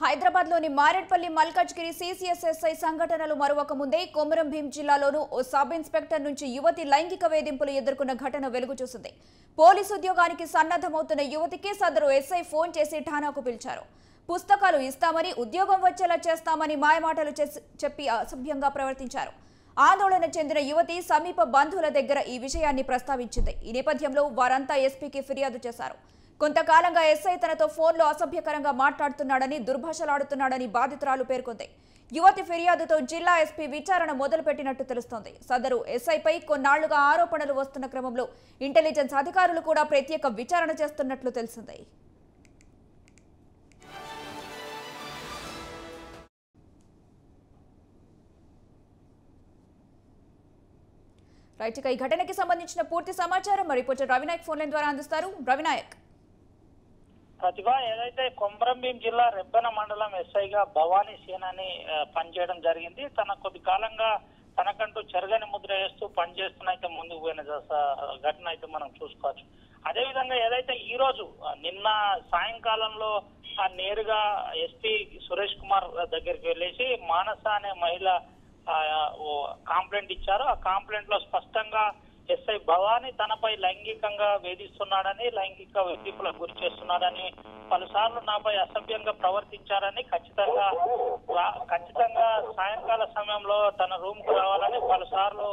హైదరాబాద్ లోని మారేడ్పల్లి మల్కాజ్గిరి సీసీఎస్ఎస్ఐ సంఘటనలు మరొక ముందే కొమరం భీం జిల్లాలోనూ ఓ సబ్ ఇన్స్పెక్టర్ నుంచి యువతి లైంగిక వేధింపులు ఎదుర్కొన్న ఘటన వెలుగు చూసింది పోలీసు ఉద్యోగానికి సన్నద్ధమవుతున్న యువతికి సదరు ఎస్ఐ ఫోన్ చేసి ఠానాకు పిలిచారు పుస్తకాలు ఇస్తామని ఉద్యోగం వచ్చేలా చేస్తామని మాయమాటలు చేసి- చెప్పి అసభ్యంగా ప్రవర్తించారు ఆందోళన చెందిన యువతి సమీప బంధువుల దగ్గర ఈ విషయాన్ని ప్రస్తావించింది ఈ నేపథ్యంలో వారంతా ఎస్పీకి ఫిర్యాదు చేశారు కొంతకాలంగా ఎస్ఐ తనతో ఫోన్లో అసభ్యకరంగా మాట్లాడుతున్నాడని దుర్భాషలాడుతున్నాడని బాధితురాలు పేర్కొంది యువతి ఫిర్యాదుతో జిల్లా ఎస్పీ విచారణ మొదలుపెట్టినట్టు తెలుస్తోంది సదరు ఎస్ఐపై కొన్నాళ్లుగా ఆరోపణలు వస్తున్న క్రమంలో ఇంటెలిజెన్స్ అధికారులు కూడా ప్రత్యేక విచారణ చేస్తున్నట్లు తెలిసింది రైట్ ఇక ఈ ఘటనకి సంబంధించిన పూర్తి సమాచారం మరి రిపోర్టర్ రవినాయక్ ఫోన్ లైన్ ద్వారా అందిస్తారు రవినాయక్ ప్రతిభ ఏదైతే కొమరంభీం జిల్లా రెబ్బెన మండలం ఎస్ఐగా భవానీ సేనాని ఆ, పనిచేయడం జరిగింది తన కొద్ది కాలంగా తనకంటూ చెరగని ముద్ర వేస్తూ పనిచేస్తున్న అయితే ముందుకు పోయిన జస- ఘటన అయితే మనం చూసుకోవచ్చు అదే విధంగా ఏదైతే ఈ రోజు ఆ, నిన్న సాయంకాలంలో ఆ నేరుగా ఎస్పీ సురేష్ కుమార్ దగ్గరికి వెళ్ళేసి మానస అనే మహిళ ఆ, ఓ కాంప్లైంట్ ఇచ్చారు ఆ కాంప్లైంట్ లో స్పష్టంగా ఎస్ఐ భవానీ తనపై లైంగికంగా వేధిస్తున్నాడని లైంగిక వేధింపులకు గురి చేస్తున్నాడని పలుసార్లు నాపై అసభ్యంగా ప్రవర్తించారని ఖచ్చితంగా రా- ఖచ్చితంగా సాయంకాల సమయంలో తన రూమ్ కు రావాలని పలుసార్లు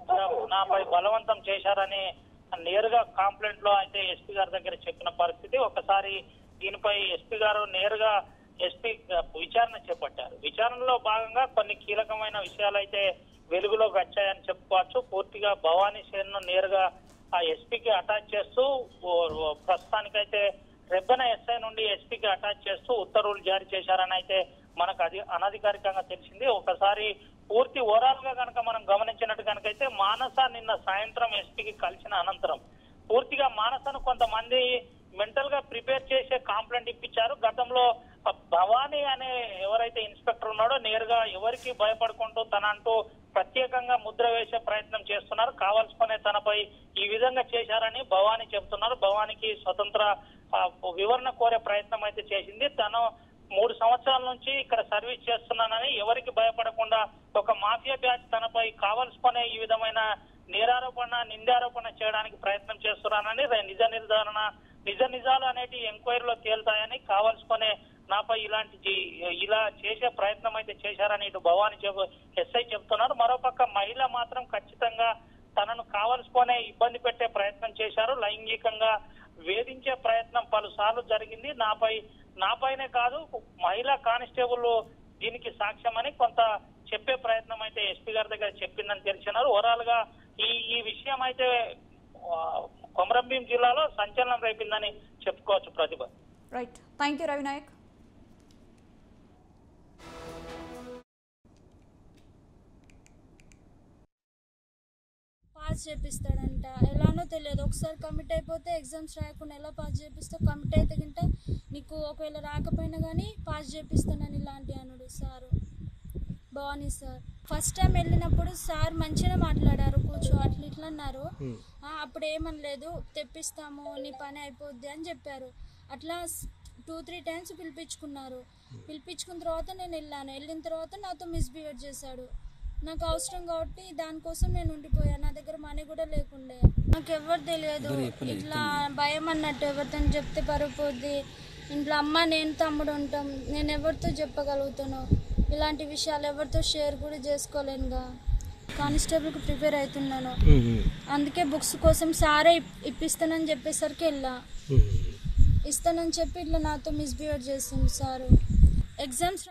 నాపై బలవంతం చేశారని నేరుగా కాంప్లైంట్ లో అయితే ఎస్పీ గారి దగ్గర చెప్పిన పరిస్థితి ఒకసారి దీనిపై ఎస్పీ గారు నేరుగా ఎస్పీ విచారణ చేపట్టారు విచారణలో భాగంగా కొన్ని కీలకమైన విషయాలు అయితే వెలుగులోకి వచ్చాయని చెప్పుకోవచ్చు పూర్తిగా భవానీ సేన్ ను నేరుగా ఆ ఎస్పీకి అటాచ్ చేస్తూ ఓ- ఓ ప్రస్తుతానికైతే రెబ్బెన ఎస్ఐ నుండి ఎస్పీకి అటాచ్ చేస్తూ ఉత్తర్వులు జారీ చేశారని అయితే మనకు అది అనధికారికంగా తెలిసింది ఒకసారి పూర్తి ఓవరాల్ గా కనుక మనం గమనించినట్టు కనుకైతే మానస నిన్న సాయంత్రం ఎస్పీకి కలిసిన అనంతరం పూర్తిగా మానసను కొంతమంది మెంటల్ గా ప్రిపేర్ చేసే కాంప్లైంట్ ఇప్పించారు గతంలో ఆ భవానీ అనే ఎవరైతే ఇన్స్పెక్టర్ ఉన్నాడో నేరుగా ఎవరికి భయపడుకుంటూ తన అంటూ ప్రత్యేకంగా ముద్ర వేసే ప్రయత్నం చేస్తున్నారు కావాల్సుకునే తనపై ఈ విధంగా చేశారని భవానీ చెబుతున్నారు భవానీకి స్వతంత్ర ఆ, వివరణ కోరే ప్రయత్నం అయితే చేసింది తను మూడు సంవత్సరాల నుంచి ఇక్కడ సర్వీస్ చేస్తున్నానని ఎవరికి భయపడకుండా ఒక మాఫియా బ్యాచ్ తనపై కావలసుకునే ఈ విధమైన నేరారోపణ నిందారోపణ చేయడానికి ప్రయత్నం చేస్తున్నానని రే- నిజ నిర్ధారణ నిజ నిజాలు అనేటి ఎంక్వైరీలో తేలుతాయని కావలసుకునే నాపై ఇలాంటి జీ- ఇలా చేసే ప్రయత్నం అయితే చేశారని ఇటు భవానీ చెబు ఎస్ఐ చెబుతున్నారు మరోపక్క మహిళ మాత్రం ఖచ్చితంగా తనను కావలసుకునే ఇబ్బంది పెట్టే ప్రయత్నం చేశారు లైంగికంగా వేధించే ప్రయత్నం పలుసార్లు జరిగింది నాపై నాపైనే కాదు మహిళా కానిస్టేబుల్ దీనికి సాక్ష్యమని కొంత చెప్పే ప్రయత్నం అయితే ఎస్పీ గారి దగ్గర చెప్పిందని తెలిసినారు ఓవరాల్ గా ఈ ఈ విషయం అయితే ఆ, కొమరంభీం జిల్లాలో సంచలనం రేపిందని చెప్పుకోవచ్చు ప్రతిభ right thank you Ravinayak pass చేపిస్తాడంట ఎలానో తెలియదు ఒకసారి కమిట్ అయిపోతే ఎగ్జామ్స్ రాయకుండా ఎలా పాస్ చేపిస్తావు కమిట్ అయితే గింట నీకు ఒకవేళ రాకపోయినా కానీ పాస్ చేపిస్తానని ఇలాంటి అనుడు sir Bhavani sir first time వెళ్ళినప్పుడు సార్ మంచిగా మాట్లాడారు కూర్చో అట్లా ఇట్లా అన్నారు ఆ, అప్పుడు ఏమనలేదు తెప్పిస్తాము నీ పని అయిపోద్ది అని చెప్పారు అట్లా టూ త్రీ టైమ్స్ పిలిపించుకున్నారు పిలిపించుకున్న తర్వాత నేను వెళ్ళాను వెళ్ళిన తర్వాత నాతో మిస్బిహేవ్ చేశాడు నాకు అవసరం కాబట్టి దానికోసం నేను ఉండిపోయాను నా దగ్గర మనీ కూడా లేకుండే నాకు ఎవరు తెలియదు ఇట్లా భయం అన్నట్టు ఎవరితో చెప్తే పరుపోద్ది ఇంట్లో అమ్మ నేను తమ్ముడు ఉంటాం నేను ఎవరితో చెప్పగలుగుతాను ఇలాంటి విషయాలు ఎవరితో షేర్ కూడా చేసుకోలేనుగా కానిస్టేబుల్కి ప్రిపేర్ అవుతున్నాను అందుకే బుక్స్ కోసం సారే ఇప్- ఇప్పిస్తానని చెప్పేసరికి వెళ్ళా ఇస్తానని చెప్పి ఇట్లా నాతో మిస్బిహేవ్ చేసింది సారు ఎగ్జామ్స్